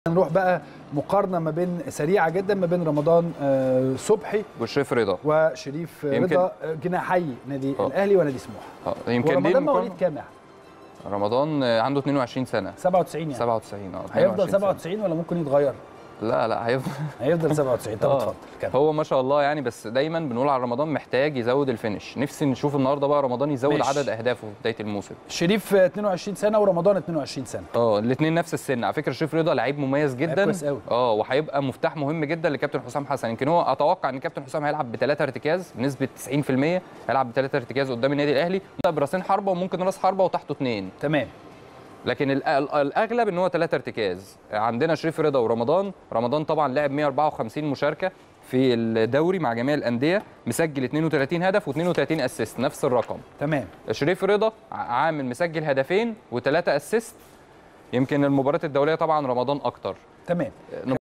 نروح بقى مقارنه ما بين سريعه جدا ما بين رمضان آه، صبحي والشريف رضا وشريف يمكن- رضا آه، جناحي نادي آه. الاهلي ونادي سموحه اه يمكن ليه ورمضان مواليد مقارنة؟ كام يا أحمد؟ رمضان آه، عنده 22 سنه 97 يعني 97 اه هيفضل 22 سنة. 97 ولا ممكن يتغير؟ لا لا هيفضل هيفضل 97 طب آه. اتفضل كمل هو ما شاء الله يعني بس دايما بنقول على رمضان محتاج يزود الفينش نفسي نشوف النهارده بقى رمضان يزود ماشي. عدد اهدافه في بدايه الموسم شريف آه، 22 سنه ورمضان 22 سنه اه الاثنين نفس السن على فكره شريف رضا لعيب مميز جدا كويس قوي. اه وهيبقى مفتاح مهم جدا لكابتن حسام حسن يمكن هو اتوقع ان كابتن حسام هيلعب بثلاثه ارتكاز بنسبه 90% هيلعب بثلاثه ارتكاز قدام النادي الاهلي براسين حربه وممكن راس حربه وتحته اثنين تمام لكن ال- ال- الاغلب ان هو ثلاثه ارتكاز عندنا شريف رضا ورمضان رمضان طبعا لعب 154 مشاركه في الدوري مع جميع الانديه مسجل 32 هدف و32 اسيست نفس الرقم تمام شريف رضا ع- عامل مسجل هدفين وثلاثه اسيست يمكن المباريات الدوليه طبعا رمضان اكتر تمام